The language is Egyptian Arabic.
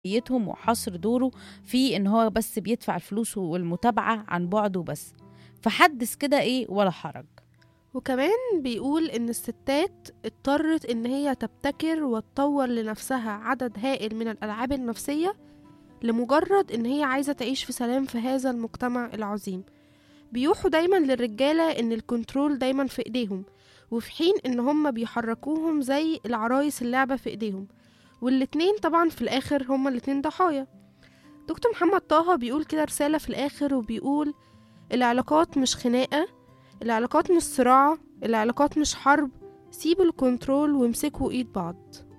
نيتهم وحصر دوره في ان هو بس بيدفع الفلوس والمتابعة عن بعده بس فحدث كده ايه ولا حرج وكمان بيقول إن الستات اضطرت إن هي تبتكر وتطور لنفسها عدد هائل من الألعاب النفسية لمجرد إن هي عايزة تعيش في سلام في هذا المجتمع العظيم بيوحوا دايما للرجالة إن الكنترول دايما في إيديهم وفي حين إن هم بيحركوهم زي العرايس اللعبة في إيديهم والاتنين طبعا في الآخر هما الاتنين ضحايا دكتور محمد طه بيقول كده رسالة في الآخر وبيقول العلاقات مش خناقة العلاقات مش صراع العلاقات مش حرب سيبوا الكنترول وامسكوا ايد بعض